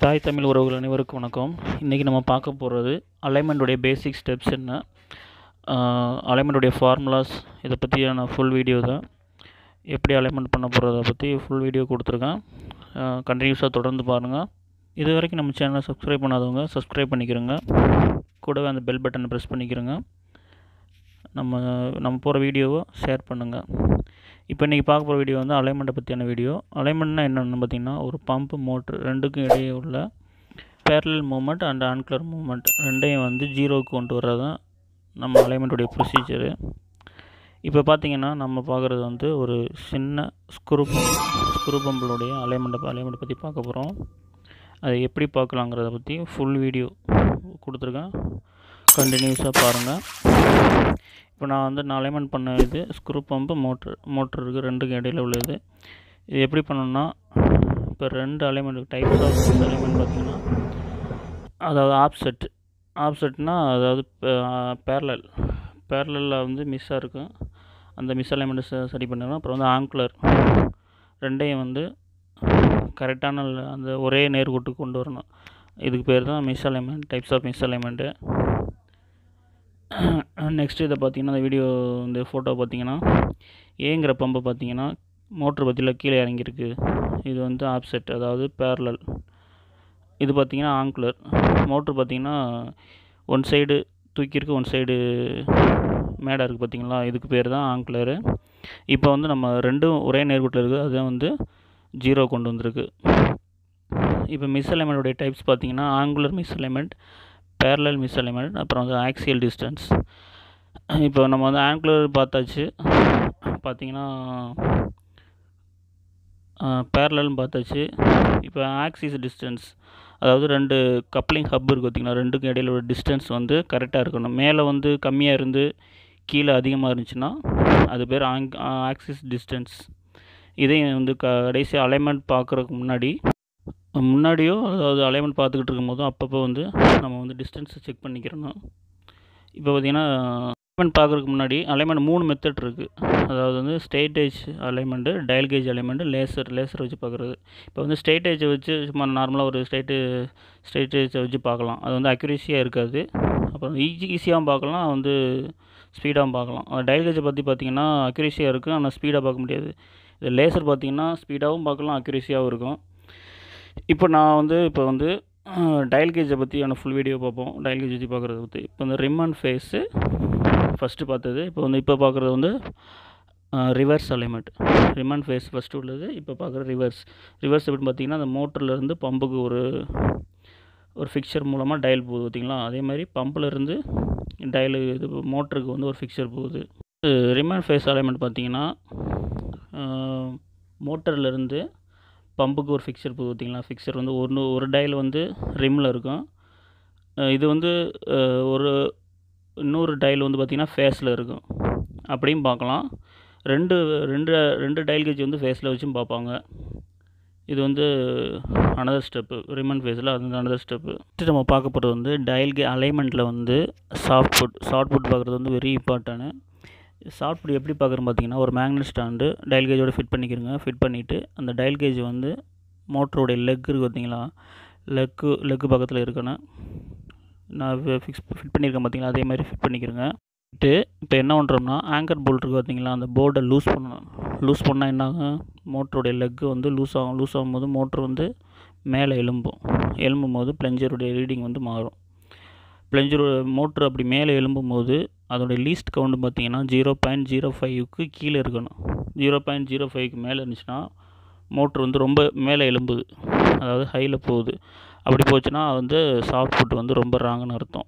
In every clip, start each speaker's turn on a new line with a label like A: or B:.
A: தாய் தமிழ் உறவுகள் அனைவருக்கும் வணக்கம் இன்றைக்கி நம்ம பார்க்க போகிறது அலைன்மெண்ட்டுடைய பேசிக் ஸ்டெப்ஸ் என்ன அலைன்மெண்ட்டுடைய ஃபார்முலாஸ் இதை பற்றியான ஃபுல் வீடியோ தான் எப்படி அலைன்மெண்ட் பண்ண போகிறத பற்றி ஃபுல் வீடியோ கொடுத்துருக்கேன் கண்டினியூஸாக தொடர்ந்து பாருங்கள் இது வரைக்கும் நம்ம சேனலை சப்ஸ்கிரைப் பண்ணாதவங்க சப்ஸ்கிரைப் பண்ணிக்கிறோங்க கூடவே அந்த பெல் பட்டனை ப்ரெஸ் பண்ணிக்கிறோங்க நம்ம நம்ம போகிற வீடியோவை ஷேர் பண்ணுங்கள் இப்போ இன்றைக்கி பார்க்க போகிற வீடியோ வந்து அலைன்மெண்ட்டை பற்றியான வீடியோ அலைன்மெண்ட்னா என்னென்னு பார்த்தீங்கன்னா ஒரு பம்பு மோட்ரு ரெண்டுக்கும் இடையே உள்ள parallel moment and angular moment ரெண்டையும் வந்து ஜீரோவுக்கு கொண்டு வர்றது தான் நம்ம அலைன்மெண்ட்டுடைய ப்ரொசீஜரு இப்போ பார்த்தீங்கன்னா நம்ம பார்க்குறது வந்து ஒரு சின்ன ஸ்க்ரூ பம்ப் ஸ்க்ரூ பம்புடைய அலைன்மெண்ட்டை அலைன்மெண்ட் பற்றி பார்க்க போகிறோம் அதை எப்படி பார்க்கலாங்கிறத பற்றி ஃபுல் வீடியோ கொடுத்துருக்கேன் கண்டினியூஸாக பாருங்கள் இப்போ நான் வந்து நான் அலைன்மெண்ட் பண்ண இது ஸ்க்ரூ பம்பு மோட்ரு மோட்ரு இருக்குது ரெண்டுக்கும் இடையில உள்ளது இது எப்படி பண்ணணும்னா இப்போ ரெண்டு அலைன்மெண்ட் டைப்ஸ் ஆஃப் அலைன்மெண்ட் பார்த்திங்கன்னா அதாவது ஆப்செட் ஆப்செட்னா அதாவது பேரலல் பேரலில் வந்து மிஸ்ஸாக இருக்கும் அந்த மிஸ் அலைன்மெண்ட்டை சரி பண்ணிடணும் அப்புறம் வந்து ஆங்குலர் ரெண்டையும் வந்து கரெக்டான அந்த ஒரே நேர்கோட்டுக்கு கொண்டு வரணும் இதுக்கு பேர் தான் misalignment types of misalignment next இதை பார்த்தீங்கன்னா இந்த வீடியோ இந்த ஃபோட்டோ பார்த்தீங்கன்னா ஏங்கிற பம்பை பார்த்தீங்கன்னா மோட்ரு பற்றியில் கீழே இறங்கியிருக்கு இது வந்து ஆப்செட் அதாவது பேரலல் இது பார்த்தீங்கன்னா ஆங்குலர் மோட்ரு பார்த்தீங்கன்னா ஒன் சைடு தூக்கியிருக்கு ஒன் சைடு மேடை இருக்குது பார்த்தீங்களா இதுக்கு பேர் தான் ஆங்குலரு இப்போ வந்து நம்ம ரெண்டும் ஒரே நேர்கோட்டில் இருக்குது அதுதான் வந்து ஜீரோ கொண்டு வந்திருக்கு இப்போ மிஸ் அலைமெண்ட்டுடைய டைப்ஸ் பார்த்தீங்கன்னா angular misalignment parallel misalignment அப்புறம் வந்து ஆக்சியல் டிஸ்டன்ஸ் இப்போ நம்ம வந்து ஆங்குலர் பார்த்தாச்சு பார்த்தீங்கன்னா பேரலல்னு பார்த்தாச்சு இப்போ ஆக்சிஸ் டிஸ்டன்ஸ் அதாவது ரெண்டு கப்ளிங் ஹப் இருக்குது பார்த்திங்கன்னா ரெண்டுக்கும் இடையில ஒரு டிஸ்டன்ஸ் வந்து கரெக்டாக இருக்கணும் மேலே வந்து கம்மியாக இருந்து கீழே அதிகமாக இருந்துச்சுன்னா அது பேர் ஆங் ஆக்சிஸ் டிஸ்டன்ஸ் இதையும் வந்து கடைசி அலைன்மெண்ட் பார்க்குறதுக்கு முன்னாடி முன்னாடியோ அதாவது அலைன்மெண்ட் பார்த்துக்கிட்டு இருக்கும் போதும் அப்பப்போ வந்து நம்ம வந்து டிஸ்டன்ஸை செக் பண்ணிக்கிறணும் இப்போ பார்த்திங்கன்னா அலைன்மெண்ட் பார்க்குறதுக்கு முன்னாடி அலைன்மெண்ட் மூணு மெத்தட் இருக்குது அதாவது வந்து straight edge alignment dial gauge alignment laser laser வச்சு பார்க்குறது இப்போ வந்து ஸ்ட்ரெயிட் ஏஜை வச்சு சும்மா நார்மலாக ஒரு ஸ்ட்ரெயிட்டு ஸ்ட்ரெயிட் ஏஜை வச்சு பார்க்கலாம் அது வந்து அக்யூரேசியாக இருக்காது அப்புறம் ஈஸி ஈஸியாகவும் பார்க்கலாம் வந்து ஸ்பீடாகவும் பார்க்கலாம் டயல் கேஜை பற்றி பார்த்திங்கன்னா அக்யூரேசியாக இருக்குது ஆனால் ஸ்பீடாக பார்க்க முடியாது இது லேசர் பார்த்திங்கன்னா ஸ்பீடாகவும் பார்க்கலாம் அக்யூரேசியாகவும் இருக்கும் இப்போ நான் வந்து இப்போ வந்து டயல் கேஜை பற்றியான ஃபுல் வீடியோ பார்ப்போம் டயல் கேஜ் பற்றி பார்க்குறத பற்றி இப்போ வந்து ரிம் அண்ட் ஃபேஸு ஃபஸ்ட்டு பார்த்தது இப்போ வந்து இப்போ பார்க்குறது வந்து reverse alignment rim and face first உள்ளது இப்போ பார்க்குற ரிவர்ஸ் ரிவர்ஸ் எப்படின்னு பார்த்தீங்கன்னா அந்த மோட்டர்லேருந்து பம்புக்கு ஒரு ஒரு ஃபிக்சர் மூலமாக டயல் போகுது பார்த்திங்களா அதே மாதிரி பம்பிலேருந்து டயலு இது மோட்டருக்கு வந்து ஒரு ஃபிக்சர் போகுது ரிம் அண்ட் ஃபேஸ் அலைன்மெண்ட் பார்த்திங்கன்னா மோட்டர்லேருந்து பம்புக்கு ஒரு ஃபிக்சர் போகுது பார்த்திங்களா ஃபிக்சர் வந்து ஒன்று ஒரு டயல் வந்து ரிம்மில் இருக்கும் இது வந்து ஒரு இன்னொரு டயல் வந்து பார்த்திங்கன்னா ஃபேஸில் இருக்கும் அப்படியும் பார்க்கலாம் ரெண்டு ரெண்டு ரெண்டு டயல் கேஜ் வந்து ஃபேஸில் வச்சும் பார்ப்பாங்க இது வந்து அனதர் ஸ்டெப்பு ரிமன் ஃபேஸில் அது வந்து அனதர் ஸ்டெப்பு ஃபஸ்ட்டு நம்ம பார்க்க போகிறது வந்து டயல் கே அலைன்மெண்ட்டில் வந்து சாஃப்ட் ஃபுட் ஷார்ட் ஃபுட் பார்க்குறது வந்து வெரி இம்பார்ட்டனு ஷார்ட் ஃபுட் எப்படி பார்க்குறோம் பார்த்தீங்கன்னா ஒரு மேக்னெட் ஸ்டாண்டு டயல் கேஜோட ஃபிட் பண்ணிக்கிறோங்க ஃபிட் பண்ணிவிட்டு அந்த டயல் கேஜ் வந்து மோட்டருடைய லெக் இருக்குது பார்த்தீங்களா லெக்கு லெக்கு பக்கத்தில் இருக்கணும் நான் ஃபிக்ஸ் ஃபிட் பண்ணியிருக்கேன் பார்த்தீங்களா அதே மாதிரி ஃபிட் பண்ணிக்கிறேங்க ஃபிட்டு இப்போ என்ன பண்ணுறோம்னா ஆங்கர் போல்ட் இருக்குது பார்த்தீங்களா அந்த போர்டை லூஸ் பண்ணணும் லூஸ் பண்ணால் என்ன ஆகும் மோட்டருடைய லெக்கு வந்து லூஸ் ஆகும் லூஸ் ஆகும்போது மோட்ரு வந்து மேலே எலும்பும் எலும்பும் போது பிளஞ்சருடைய ரீடிங் வந்து மாறும் பிளஞ்சர் மோட்ரு அப்படி மேலே எழும்பும் போது அதோடைய லீஸ்ட் கவுண்ட் பார்த்தீங்கன்னா ஜீரோ பாயிண்ட் ஜீரோ ஃபைவ்க்கு கீழே இருக்கணும் ஜீரோ பாயிண்ட் ஜீரோ ஃபைவ்க்கு மேலே இருந்துச்சுன்னா மோட்ரு வந்து ரொம்ப மேலே எழும்புது அதாவது ஹையில் போகுது அப்படி போச்சுன்னா வந்து சாஃப்ட் ஃபுட் வந்து ரொம்ப ராங்குன்னு அர்த்தம்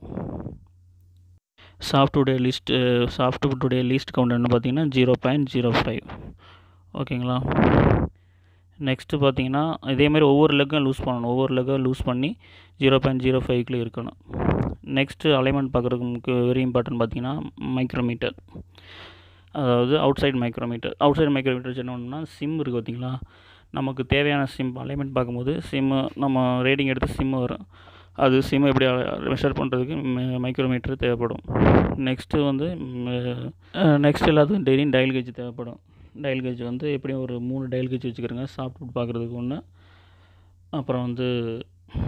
A: சாஃப்ட்வுடைய லிஸ்ட்டு சாஃப்ட் ஃபுட்டுடைய லீஸ்ட் கவுண்ட் என்ன பார்த்தீங்கன்னா ஜீரோ பாயிண்ட் ஜீரோ ஃபைவ் ஓகேங்களா நெக்ஸ்ட்டு பார்த்தீங்கன்னா இதேமாதிரி ஒவ்வொரு லெக்கும் லூஸ் பண்ணணும் ஒவ்வொரு லெக்கும் லூஸ் பண்ணி ஜீரோ பாயிண்ட் ஜீரோ ஃபைவ்க்குள்ளே இருக்கணும் நெக்ஸ்ட்டு அலைன்மெண்ட் பார்க்குறதுக்கு வெரி இம்பார்ட்டன்ட் பார்த்தீங்கன்னா மைக்ரோமீட்டர் அதாவது outside micrometer outside micrometer என்ன ஒன்றுனா சிம் இருக்குது பார்த்தீங்களா நமக்கு தேவையான சிம் அலைன்மெண்ட் பார்க்கும்போது சிம்மு நம்ம ரேடிங் எடுத்து சிம்மு வரும் அது சிம் எப்படி மெஷர் பண்ணுறதுக்கு மைக்ரோமீட்டர் தேவைப்படும் நெக்ஸ்ட்டு வந்து நெக்ஸ்ட் எல்லாத்துக்கும் டெய்லியும் டயல் கேஜ் தேவைப்படும் டயல் கேஜ் வந்து எப்படியும் ஒரு மூணு டயல் கேஜ் வச்சுக்கிறோங்க சாஃப்ட் ஃபுட் பார்க்குறதுக்கு ஒன்று அப்புறம் வந்து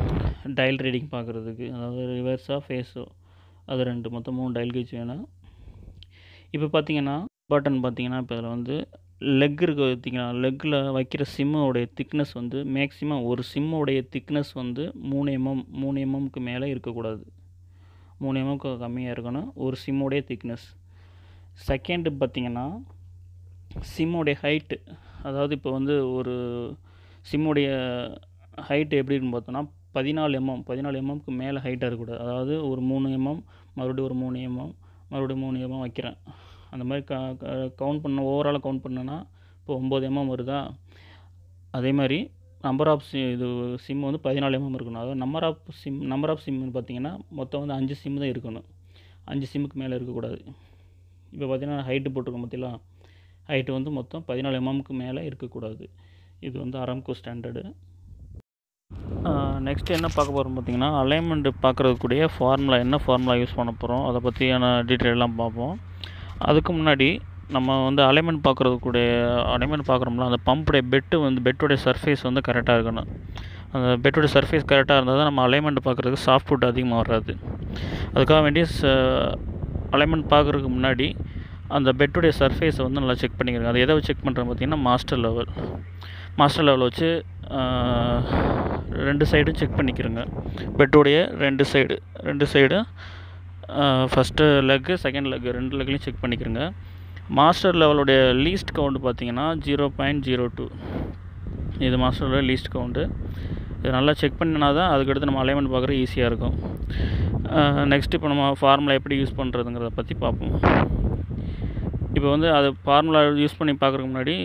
A: டயல் ரீடிங் பார்க்குறதுக்கு அதாவது ரிவர்ஸாக ஃபேஸோ அது ரெண்டு மொத்தம் மூணு டயல் கேஜ் வேணும் இப்போ பார்த்தீங்கன்னா பட்டன் பார்த்தீங்கன்னா இப்போ இதில் வந்து லெக் இருக்கு பார்த்தீங்கன்னா லெக்கில் வைக்கிற சிம்மோடைய திக்னஸ் வந்து மேக்ஸிமம் ஒரு சிம்மோடைய திக்னஸ் வந்து மூணு எம்எம் மூணு எம்எம்க்கு மேலே இருக்கக்கூடாது மூணு எம்எம்க்கு கம்மியாக இருக்கணும் ஒரு சிம்மோடைய திக்னஸ் செகண்டு பார்த்தீங்கன்னா சிம்மோடைய ஹைட்டு அதாவது இப்போ வந்து ஒரு சிம்முடைய ஹைட்டு எப்படி இருக்குன்னு பார்த்தோன்னா பதினாலு எம்எம் பதினாலு எம்எம்க்கு மேலே ஹைட்டாக இருக்கக்கூடாது அதாவது ஒரு மூணு எம்எம் மறுபடியும் ஒரு மூணு எம்எம் மறுபடியும் மூணு எம்எம் வைக்கிறேன் அந்த மாதிரி க கவுண்ட் பண்ண ஓவராலாக கவுண்ட் பண்ணேன்னா இப்போ ஒம்பது எம்எம் வருதா அதே மாதிரி நம்பர் ஆஃப் சி இது சிம் வந்து பதினாலு எம்எம் இருக்கணும் அதாவது number of shim number of சிம்னு பார்த்தீங்கன்னா மொத்தம் வந்து அஞ்சு சிம் தான் இருக்கணும் அஞ்சு சிம்முக்கு மேலே இருக்கக்கூடாது இப்போ பார்த்தீங்கன்னா ஹைட்டு போட்டிருக்கோம் பார்த்தீங்களா ஹைட்டு வந்து மொத்தம் பதினாலு எம்எம்க்கு மேலே இருக்கக்கூடாது இது வந்து அரம்கோ ஸ்டாண்டர்டு நெக்ஸ்ட் என்ன பார்க்க போகிறோம் பார்த்தீங்கன்னா அலைன்மெண்ட் பார்க்குறதுக்கூடிய ஃபார்முலா என்ன ஃபார்முலா யூஸ் பண்ண போகிறோம் அதை பற்றியான டீட்டெயிலாம் பார்ப்போம் அதுக்கு முன்னாடி நம்ம வந்து அலைன்மெண்ட் பார்க்குறதுக்கூடிய அலைன்மெண்ட் பார்க்குறோம்ல அந்த பம்புடைய பெட்டு வந்து பெட்டுடைய சர்ஃபேஸ் வந்து கரெக்டாக இருக்கணும் அந்த பெட்டுடைய சர்ஃபேஸ் கரெக்டாக இருந்தால் தான் நம்ம அலைன்மெண்ட் பார்க்குறதுக்கு சாஃப்ட் ஃபுட் அதிகமாக வராது அதுக்காக வேண்டிய ச அலைன்மெண்ட் பார்க்குறதுக்கு முன்னாடி அந்த பெட்டுடைய சர்ஃபேஸை வந்து நல்லா செக் பண்ணிக்கிறேன் அது எதை செக் பண்ணுறேன் பார்த்தீங்கன்னா மாஸ்டர் லெவல் மாஸ்டர் லெவல் வச்சு ரெண்டு சைடும் செக் பண்ணிக்கிறேங்க பெட்டுடைய ரெண்டு சைடு ரெண்டு side first leg second leg ரெண்டு லெக்லையும் செக் பண்ணிக்கிறேங்க மாஸ்டர் லெவலுடைய லீஸ்ட் கவுண்ட் பார்த்தீங்கன்னா ஜீரோ பாயிண்ட் ஜீரோ டூ இது மாஸ்டரோட லீஸ்ட் கவுண்ட்டு இது நல்லா செக் பண்ணினா தான் அதுக்கடுத்து நம்ம அலைன்மெண்ட் பார்க்குறது ஈஸியாக இருக்கும் நெக்ஸ்ட் இப்போ நம்ம ஃபார்முலா எப்படி யூஸ் பண்ணுறதுங்கிறத பற்றி பார்ப்போம் இப்போ வந்து அது ஃபார்முலா யூஸ் பண்ணி பார்க்குறதுக்கு முன்னாடி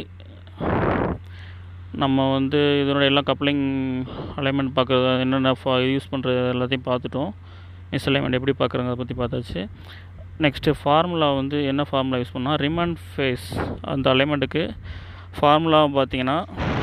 A: நம்ம வந்து இதனுடைய எல்லா கப்ளிங் அலைன்மெண்ட் பார்க்குறது என்னென்ன ஃபா யூஸ் பண்ணுறது எல்லாத்தையும் பார்த்துட்டோம் மிஸ் அலைன்மெண்ட் எப்படி பார்க்குறங்க பற்றி பார்த்தாச்சு நெக்ஸ்ட்டு ஃபார்முலா வந்து என்ன ஃபார்முலா யூஸ் பண்ணால் ரிமன் ஃபேஸ் அந்த அலைன்மெண்ட்டுக்கு ஃபார்முலா பார்த்தீங்கன்னா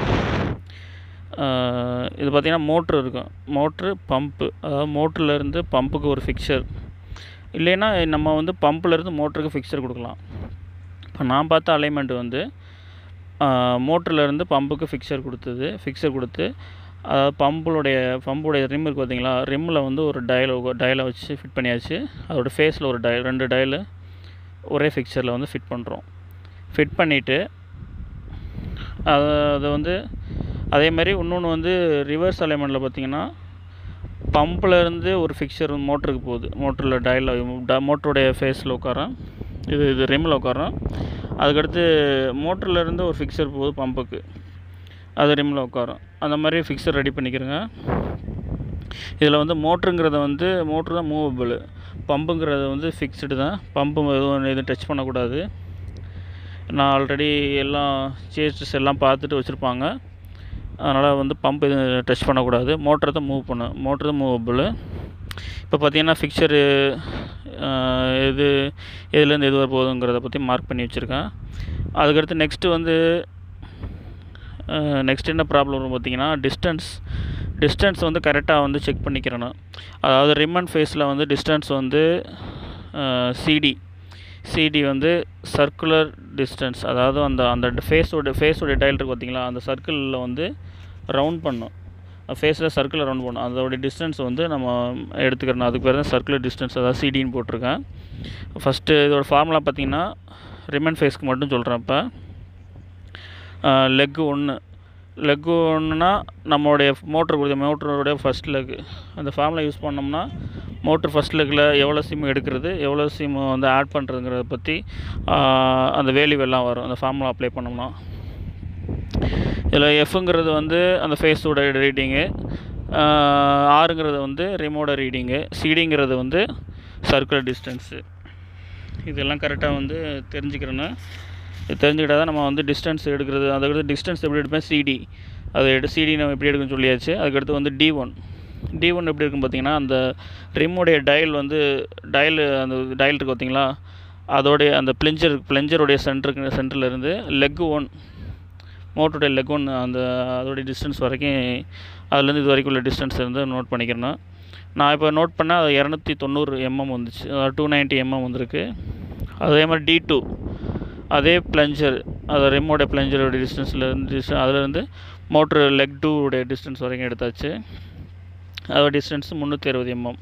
A: இது பார்த்திங்கன்னா மோட்ரு இருக்கும் மோட்ரு பம்ப்பு அதாவது மோட்ருலேருந்து பம்புக்கு ஒரு ஃபிக்சர் இல்லைன்னா நம்ம வந்து பம்ப்லேருந்து மோட்டருக்கு ஃபிக்சர் கொடுக்கலாம் இப்போ நான் பார்த்த அலைன்மெண்ட் வந்து மோட்டர்லேருந்து பம்புக்கு ஃபிக்சர் கொடுத்தது ஃபிக்சர் கொடுத்து அதாவது பம்புடைய பம்புடைய ரிம் இருக்குது பார்த்தீங்களா ரிம்மில் வந்து ஒரு டயல் டயலை வச்சு ஃபிட் பண்ணியாச்சு அதோடய ஃபேஸில் ஒரு டயல் ரெண்டு டயலு ஒரே ஃபிக்சரில் வந்து ஃபிட் பண்ணுறோம் ஃபிட் பண்ணிவிட்டு அதை அதை வந்து அதே மாதிரி இன்னொன்று வந்து ரிவர்ஸ் அலைன்மெண்ட்டில் பார்த்தீங்கன்னா பம்பில் ஒரு ஃபிக்சர் மோட்டருக்கு போகுது மோட்டரில் டயல் மோட்டருடைய ஃபேஸில் உட்காரோம் இது இது ரிம்மில் உட்காரோம் அதுக்கடுத்து மோட்டர்லேருந்து ஒரு ஃபிக்சர் போகுது பம்புக்கு அது ரிம்மில் உட்காரும் அந்த மாதிரி ஃபிக்சர் ரெடி பண்ணிக்கிறேங்க இதில் வந்து மோட்ருங்கிறத வந்து மோட்ரு தான் மூவபிள் பம்புங்கிறது வந்து ஃபிக்ஸ்டு தான் பம்பு எதுவும் எதுவும் டச் பண்ணக்கூடாது நான் ஆல்ரெடி எல்லாம் சேஸஸ் எல்லாம் பார்த்துட்டு வச்சுருப்பாங்க அதனால் வந்து பம்ப் எதுவும் டச் பண்ணக்கூடாது மோட்டரை தான் மூவ் பண்ணும் மோட்ரு தான் மூவபிள் இப்போ பார்த்தீங்கன்னா ஃபிக்சரு எது எதுலேருந்து எது வர போகுதுங்கிறத பற்றி மார்க் பண்ணி வச்சுருக்கேன் அதுக்கடுத்து நெக்ஸ்ட்டு வந்து நெக்ஸ்ட் என்ன ப்ராப்ளம் வரும் பார்த்தீங்கன்னா டிஸ்டன்ஸ் டிஸ்டன்ஸ் வந்து கரெக்டாக வந்து செக் பண்ணிக்கிறணும் அதாவது ரிமன் ஃபேஸில் வந்து டிஸ்டன்ஸ் வந்து சிடி சிடி வந்து சர்க்குலர் டிஸ்டன்ஸ் அதாவது அந்த அந்த ஃபேஸோட ஃபேஸோட டைல் இருக்குது பார்த்தீங்களா அந்த சர்க்கிளில் வந்து ரவுண்ட் பண்ணும் ஃபேஸில் சர்க்கிளில் ரவுண்ட் பண்ணும் அதோடைய டிஸ்டன்ஸ் வந்து நம்ம எடுத்துக்கிறணும் அதுக்கு பேர் தான் சர்க்குலர் டிஸ்டன்ஸ் அதாவது சிடின்னு போட்டிருக்கேன் ஃபஸ்ட்டு இதோட ஃபார்முலா பார்த்தீங்கன்னா ரிமன் ஃபேஸ்க்கு மட்டும் சொல்கிறேன் இப்போ லெக்கு ஒன்று லெக்கு ஒன்றுனா நம்மளுடைய மோட்ரு கொடுத்த மோட்டருடைய ஃபஸ்ட் லெக்கு அந்த ஃபார்முலா யூஸ் பண்ணோம்னா மோட்ரு ஃபஸ்ட் லெக்கில் எவ்வளோ சிம் எடுக்கிறது எவ்வளோ சிம் வந்து ஆட் பண்ணுறதுங்கிறத பற்றி அந்த வேல்யூ எல்லாம் வரும் அந்த ஃபார்முலா அப்ளை பண்ணோம்னா இதில் எஃப்ங்கிறது வந்து அந்த ஃபேஸோட ரீடிங்கு ஆறுங்கிறது வந்து ரிமோட ரீடிங்கு சிடிங்கிறது வந்து சர்க்குலர் டிஸ்டன்ஸு இதெல்லாம் கரெக்டாக வந்து தெரிஞ்சுக்கிறேன்னு தெரிஞ்சுக்கிட்டால் தான் நம்ம வந்து டிஸ்டன்ஸ் எடுக்கிறது அதுக்கடுத்து டிஸ்டன்ஸ் எப்படி எடுப்பேன் சிடி அதை எடு சிடி நம்ம எப்படி எடுக்கணும்னு சொல்லியாச்சு அதுக்கடுத்து வந்து டி ஒன் டி ஒன் எப்படி இருக்குன்னு பார்த்தீங்கன்னா அந்த ரிம்முடைய டயல் வந்து டயல் அந்த டயல் இருக்குது பார்த்தீங்களா அதோடைய அந்த பிளெஞ்சர் பிளெஞ்சருடைய சென்டருக்கு சென்டர்லேருந்து லெக் ஒன் மோட்டருடைய லெக் ஒன் அந்த அதோடைய டிஸ்டன்ஸ் வரைக்கும் அதுலேருந்து இது வரைக்கும் உள்ள டிஸ்டன்ஸ் இருந்து நோட் பண்ணிக்கிறேன் நான் இப்போ நோட் பண்ணால் அது இரநூத்தி தொண்ணூறு எம்எம் வந்துச்சு டூ நைன்ட்டி எம்எம் வந்திருக்கு அதே மாதிரி டி டூ அதே பிளஞ்சர் அது ரிம்மோட பிளஞ்சரோட டிஸ்டன்ஸில் இருந்து அதிலேருந்து மோட்ரு லெக் டூ உடைய டிஸ்டன்ஸ் வரைக்கும் எடுத்தாச்சு அதோட டிஸ்டன்ஸ் முந்நூற்றி அறுபது எம்எம்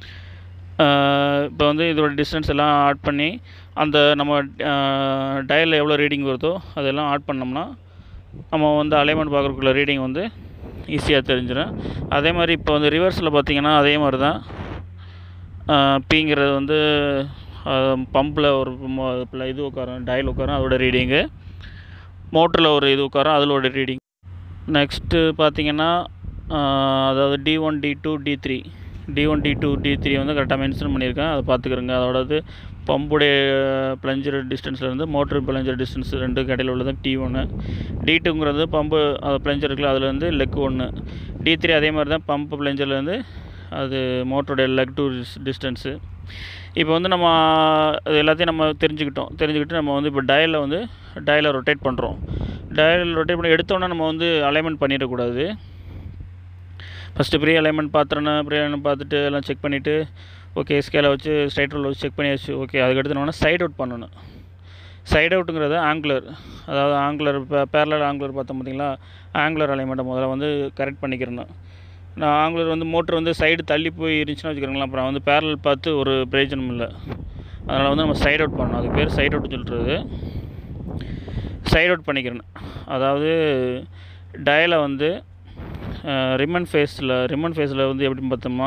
A: இப்போ வந்து இதோட டிஸ்டன்ஸ் எல்லாம் ஆட் பண்ணி அந்த நம்ம டயலில் எவ்வளோ ரீடிங் வருதோ அதெல்லாம் ஆட் பண்ணோம்னா நம்ம வந்து அலைன்மெண்ட் பார்க்குறக்குள்ள ரீடிங் வந்து ஈஸியாக தெரிஞ்சிடும் அதே மாதிரி இப்போ வந்து ரிவர்ஸில் பார்த்தீங்கன்னா அதே மாதிரி தான் பிங்கிறது வந்து பம்பில் ஒரு மோ- pl- இது உட்காரும் டயல் உட்காரும் அதோட ரீடிங்கு மோட்டரில் ஒரு இது உட்காரும் அதோட ரீடிங் நெக்ஸ்ட்டு பார்த்தீங்கன்னா அதாவது D one D two D three D one D two D three வந்து கரெக்டாக மென்ஷன் பண்ணியிருக்கேன் அதை பார்த்துக்கிறோங்க அதோடது பம்புடைய பிளஞ்சர் டிஸ்டன்ஸ்லேருந்து மோட்டர் பிளஞ்சர் டிஸ்டன்ஸ் ரெண்டு இடையில உள்ளது டி ஒன்று டி டூங்கிறது பம்பு அது பிளஞ்சர் இருக்குல்ல அதுலேருந்து லெக் ஒன்று டி த்ரீ அதே மாதிரி தான் பம்பு பிளஞ்சர்லேருந்து அது மோட்டருடைய லெக் டூ டிஸ்டன்ஸு இப்போ வந்து நம்ம அது எல்லாத்தையும் நம்ம தெரிஞ்சுக்கிட்டோம் தெரிஞ்சுக்கிட்டு நம்ம வந்து இப்போ டயலில் வந்து டயலை ரொட்டேட் பண்ணுறோம் டயல் ரொட்டேட் பண்ணி எடுத்தோன்னே நம்ம வந்து அலைன்மெண்ட் பண்ணிடக்கூடாது ஃபஸ்ட்டு ப்ரீ அலைன்மெண்ட் பார்த்துறேன்னு ப்ரீ அலைன்மெண்ட் பார்த்துட்டு எல்லாம் செக் பண்ணிவிட்டு ஓகே ஸ்கேலை வச்சு ஸ்ட்ரைட் ரோல் வச்சு செக் பண்ணியாச்சு ஓகே அதுக்கடுத்து நம்ம சைட் அவுட் பண்ணணும் சைட் அவுட்டுங்கிறது ஆங்குலர் அதாவது ஆங்குலர் இப்போ பேரலல் ஆங்குலர் பார்த்தோம் பார்த்தீங்களா ஆங்குலர் அலைன்மெண்ட்டை முதல்ல வந்து கரெக்ட் பண்ணிக்கிறணும் நான் ஆங்குலர் வந்து மோட்ரு வந்து சைடு தள்ளி போய் இருந்துச்சுன்னா வச்சுக்கிறோங்களா அப்புறம் வந்து பேரலல் பார்த்து ஒரு பிரயோஜனம் இல்லை அதனால் வந்து நம்ம சைட் அவுட் பண்ணணும் அதுக்கு பேர் சைட் அவுட் சொல்கிறது சைட் அவுட் பண்ணிக்கிறணும் அதாவது டயலை வந்து ரிமன் ஃபேஸில் ரிமன் ஃபேஸில் வந்து எப்படி பார்த்தோம்னா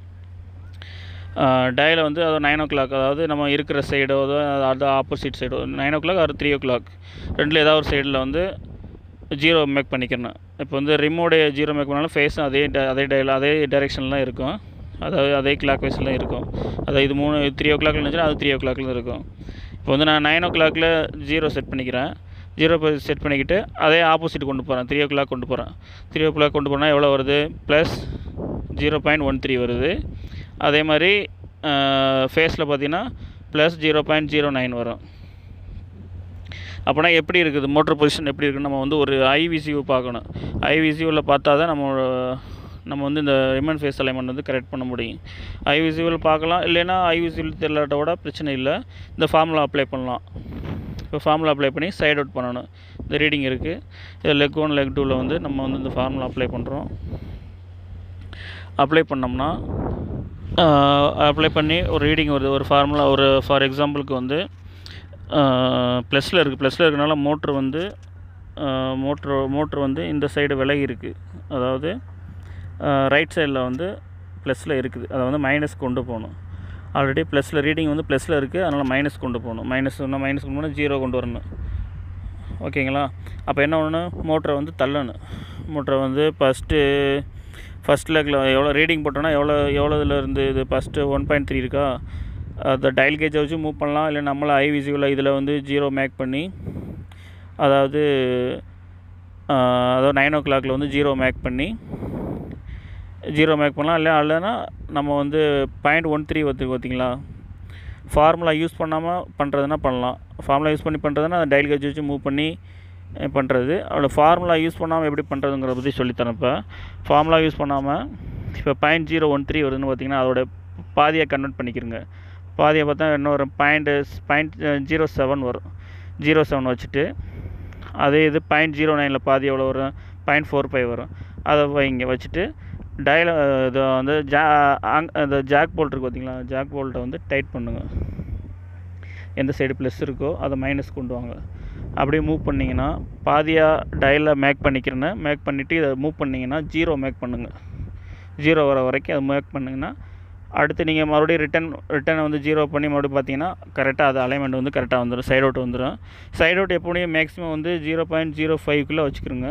A: டயலை வந்து அது நைன் ஓ கிளாக் அதாவது நம்ம இருக்கிற சைடோ அது ஆப்போசிட் சைடோ nine o'clock or three o'clock ரெண்டில் ஏதாவது ஒரு சைடில் வந்து ஜீரோ மேக் பண்ணிக்கிறணும் இப்போ வந்து ரிமோடைய ஜீரோ மேக் பண்ணாலும் ஃபேஸும் அதே ட- அதே டயல் அதே டைரெக்ஷன்லாம் இருக்கும் அதாவது அதே கிளாக் வைஸில் இருக்கும் அதாவது இது மூணு த்ரீ ஓ கிளாக்ல இருந்துச்சுன்னா அது த்ரீ ஓ கிளாக்ல இருக்கும் இப்போ வந்து நான் நைன் ஓ கிளாக்கில் ஜீரோ செட் பண்ணிக்கிறேன் ஜீரோ செட் பண்ணிக்கிட்டு அதே ஆப்போசிட் கொண்டு போகிறேன் த்ரீ ஓ கிளாக் கொண்டு போகிறேன் த்ரீ ஓ கிளாக் கொண்டு போனால் எவ்வளோ வருது plus zero point one three வருது அதே மாதிரி ஃபேஸில் பார்த்தீங்கன்னா plus zero point zero nine வரும் அப்போனா எப்படி இருக்குது மோட்டர் பொசிஷன் எப்படி இருக்குன்னு நம்ம வந்து ஒரு ஐவிசியூ பார்க்கணும் ஐவிசியூவில் பார்த்தா தான் நம்ம நம்ம வந்து இந்த ரிமன் ஃபேஸ் அலைன்மெண்ட் வந்து கரெக்ட் பண்ண முடியும் ஐவிசியூவில் பார்க்கலாம் இல்லைன்னா ஐவிசியூவில் தெரியலாட்ட கூட பிரச்சனை இல்லை இந்த ஃபார்முலா அப்ளை பண்ணலாம் இப்போ ஃபார்முலா அப்ளை பண்ணி சைட் அவுட் பண்ணணும் இந்த ரீடிங் இருக்குது இது லெக் ஒன் லெக் டூவில் வந்து நம்ம வந்து இந்த ஃபார்முலா அப்ளை பண்ணுறோம் அப்ளை பண்ணோம்னா அப்ளை பண்ணி ஒரு ரீடிங் வருது ஒரு ஃபார்முலா ஒரு ஃபார் எக்ஸாம்பிளுக்கு வந்து ப்ளஸில் இருக்குது ப்ளஸில் இருக்கனால மோட்ரு வந்து மோட்ரு மோட்ரு வந்து இந்த சைடு விலகி இருக்குது அதாவது ரைட் சைடில் வந்து ப்ளஸில் இருக்குது அதை வந்து மைனஸ் கொண்டு போகணும் ஆல்ரெடி ப்ளஸில் ரீடிங் வந்து ப்ளஸில் இருக்குது அதனால் மைனஸ் கொண்டு போகணும் மைனஸ் மைனஸ் கொண்டு போனால் ஜீரோ கொண்டு வரணும் ஓகேங்களா அப்போ என்ன பண்ணணும் மோட்டரை வந்து தள்ளணும் மோட்டரை வந்து ஃபஸ்ட்டு ஃபஸ்ட் லெக்கில் எவ்வளோ ரீடிங் போட்டோன்னா எவ்வளோ எவ்வளோ இதில் இருந்து இது ஃபஸ்ட்டு ஒன் பாயிண்ட் த்ரீ இருக்கா அந்த டயல் கேஜை வச்சு மூவ் பண்ணலாம் இல்லை நம்மளை ஐ விசியூவில் இதில் வந்து ஜீரோ மேக் பண்ணி அதாவது ஆஹ், அதாவது நைன் ஓ கிளாக்கில் வந்து ஜீரோ மேக் பண்ணி ஜீரோ மேக் பண்ணலாம் இல்லை இல்லைன்னா நம்ம வந்து பாயிண்ட் ஒன் த்ரீ வந்து பார்த்தீங்களா ஃபார்முலா யூஸ் பண்ணாமல் பண்ணுறதுனா பண்ணலாம் ஃபார்முலா யூஸ் பண்ணி பண்ணுறதுனா அந்த டயல் கேஜ் வச்சு மூவ் பண்ணி பண்ணுறது அவ்வளோ ஃபார்முலா யூஸ் பண்ணாமல் எப்படி பண்ணுறதுங்கிறத பற்றி சொல்லித்தரேன் இப்போ ஃபார்முலா யூஸ் பண்ணாமல் இப்போ பாயிண்ட் ஜீரோ ஒன் த்ரீ வருதுன்னு பார்த்தீங்கன்னா அதோட பாதியை கன்வெர்ட் பண்ணிக்கிறங்க பாதியை பார்த்தா இன்னொரு பாயிண்ட் பாயிண்ட் ஜீரோ செவன் வரும் ஜீரோ செவன் வச்சுட்டு அதே இது பாயிண்ட் ஜீரோ நைனில் பாதி எவ்வளோ வரும் பாயிண்ட் ஃபோர் ஃபைவ் வரும் அதை வைங்க வச்சுட்டு டயல இது வந்து ஜா அங் இந்த ஜாக் போல்ட் இருக்கு பார்த்தீங்களா ஜாக் போல்ட்டை வந்து டைட் பண்ணுங்கள் எந்த சைடு ப்ளஸ் இருக்கோ அதை மைனஸ் கொண்டு வாங்க அப்படியே மூவ் பண்ணிங்கன்னா பாதியாக டயலில் மேக் பண்ணிக்கிறேன்னு மேக் பண்ணிவிட்டு இதை மூவ் பண்ணிங்கன்னா ஜீரோ மேக் பண்ணுங்கள் ஜீரோ வர வரைக்கும் அதை மேக் பண்ணிங்கன்னா அடுத்து நீங்கள் மறுபடியும் ரிட்டன் ரிட்டனை வந்து ஜீரோ பண்ணி மறுபடியும் பார்த்தீங்கன்னா கரெக்டாக அது அலைன்மெண்ட் வந்து கரெக்டாக வந்துடும் சைட் அவுட் வந்துடும் சைட் அவுட் எப்படியும் மேக்ஸிமம் வந்து ஜீரோ பாயிண்ட் ஜீரோ ஃபைவ்க்குள்ளே வச்சுக்கிறோங்க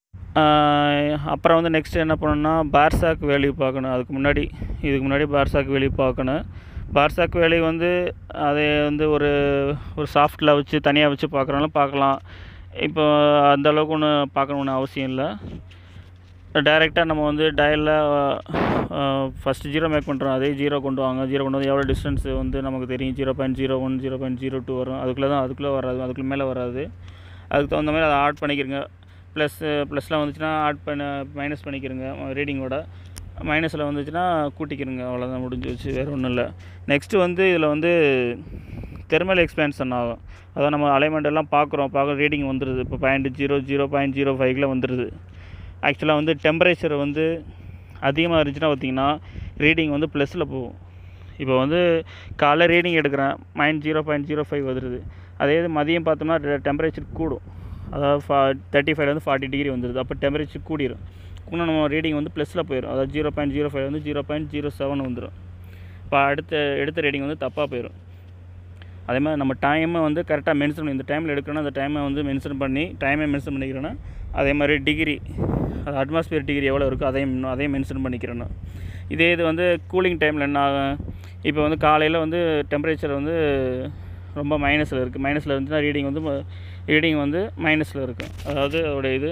A: அப்புறம் வந்து நெக்ஸ்ட் என்ன பண்ணணும்னா பார்சாக் வேல்யூ பார்க்கணும் அதுக்கு முன்னாடி இதுக்கு முன்னாடி பார்சாக் வேல்யூ பார்க்கணும் பார்சாக் வேல்யூ வந்து அதை வந்து ஒரு ஒரு சாஃப்ட்டில் வச்சு தனியாக வச்சு பார்க்குறனாலும் பார்க்கலாம் இப்போ அந்த அளவுக்கு ஒன்றும் பார்க்கணுன்னு அவசியம் இல்லை டைரெக்டாக நம்ம வந்து டயலில் ஃபஸ்ட்டு ஜீரோ மேக் பண்ணுறோம் அதே ஜீரோ கொண்டு வாங்க ஜீரோ கொண்டு வந்து எவ்வளோ டிஸ்டன்ஸ் வந்து நமக்கு தெரியும் zero point zero one zero point zero two வரும் அதுக்குள்ளே தான் அதுக்குள்ளே வராது அதுக்குள்ளே மேலே வராது அதுக்கு தகுந்த மாதிரி அதை ஆட் பண்ணிக்கிறங்க ப்ளஸ் ப்ளஸ்லாம் வந்துச்சுன்னா ஆட் பண்ண மைனஸ் பண்ணிக்கிறங்க ரீடிங்கோட மைனஸில் வந்துச்சுன்னா கூட்டிக்கிறங்க அவ்வளோதான் முடிஞ்சு வச்சு வேறு ஒன்றும் இல்லை நெக்ஸ்ட்டு வந்து இதில் வந்து தெர்மல் எக்ஸ்பேன்ஷன் ஆகும் அதான் நம்ம அலைன்மெண்ட் எல்லாம் பார்க்குறோம் பார்க்க ரீடிங் வந்துடுது இப்போ point zero zero point zero ஃபைவ்ல வந்துடுது ஆக்சுவலாக வந்து டெம்பரேச்சர் வந்து அதிகமாக இருந்துச்சுன்னா பார்த்தீங்கன்னா ரீடிங் வந்து ப்ளஸில் போகும் இப்போ வந்து காலைல ரீடிங் எடுக்கிறேன் mind zero point zero five வந்துடுது அதே இது மதியம் பார்த்தோம்னா டெம்பரேச்சர் கூடும் அதாவது ஃபா தேர்ட்டி ஃபைவ்லேருந்து ஃபார்ட்டி டிகிரி வந்துடுது அப்போ டெம்பரேச்சர் கூடிரும் இன்னும் நம்ம ரீடிங் வந்து ப்ளஸில் போயிடும் அதாவது ஜீரோ பாயிண்ட் ஜீரோ ஃபைவ் வந்து ஜீரோ பாயிண்ட் ஜீரோ செவன் வந்துடும் இப்போ அடுத்த எடுத்த ரீடிங் வந்து தப்பாக போயிடும் அதே மாதிரி நம்ம டைமை வந்து கரெக்டாக மென்ஷன் பண்ணி இந்த டைமில் எடுக்கணும் அந்த டைமை வந்து மென்ஷன் பண்ணி டைமை மென்ஷன் பண்ணிக்கிறேன்னா அதே மாதிரி டிகிரி அது அட்மாஸ்பியர் டிகிரி எவ்வளோ இருக்கோ அதையும் அதையும் மென்ஷன் பண்ணிக்கிறேன்னு இதே இது வந்து கூலிங் டைமில் என்ன ஆகும் இப்போ வந்து காலையில் வந்து டெம்பரேச்சர் வந்து ரொம்ப மைனஸில் இருக்குது மைனஸில் இருந்துச்சுன்னா ரீடிங் வந்து ரீடிங் வந்து மைனஸில் இருக்கும் அதாவது அதோட இது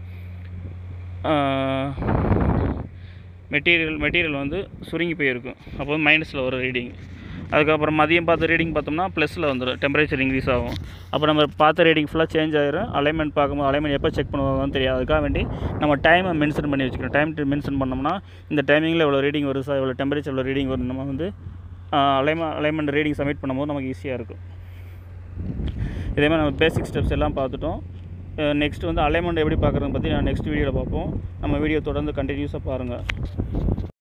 A: மெட்டீரியல் மெட்டீரியல் வந்து சுருங்கி போயிருக்கும் அப்போ மைனஸில் வரும் ரீடிங் அதுக்கப்புறம் மதியம் பார்த்த ரீடிங் பார்த்தோம்னா ப்ளஸில் வந்துடும் டெம்பரேச்சர் இன்க்ரீஸ் ஆகும் அப்போ நம்ம பார்த்த ரீடிங் ஃபுல்லாக சேஞ்ச் ஆயிரும் அலைன்மெண்ட் பார்க்கும்போது அலைன்மெண்ட் எப்போ செக் பண்ணுவாங்கன்னு தெரியாது அதுக்காக வேண்டி நம்ம டைமை மென்ஷன் பண்ணி வச்சுக்கணும் டைம் மென்ஷன் பண்ணோம்னா இந்த டைமிங்கில் இவ்வளோ ரீடிங் வருது சார் இவ்வளோ டெம்பரேச்சர் இவ்வளோ ரீடிங் வரும் நம்ம வந்து அலைம அலைன்மெண்ட் ரீடிங் சப்மிட் பண்ணும்போது நமக்கு ஈஸியாக இருக்கும் இதே மாதிரி நம்ம பேசிக் ஸ்டெப்ஸ் எல்லாம் பார்த்துட்டோம் நெக்ஸ்ட் வந்து அலைன்மெண்ட் எப்படி பார்க்குறதுன்னு பற்றி நான் நெக்ஸ்ட் வீடியோவில் பார்ப்போம் நம்ம வீடியோ தொடர்ந்து கண்டினியூஸாக பாருங்கள்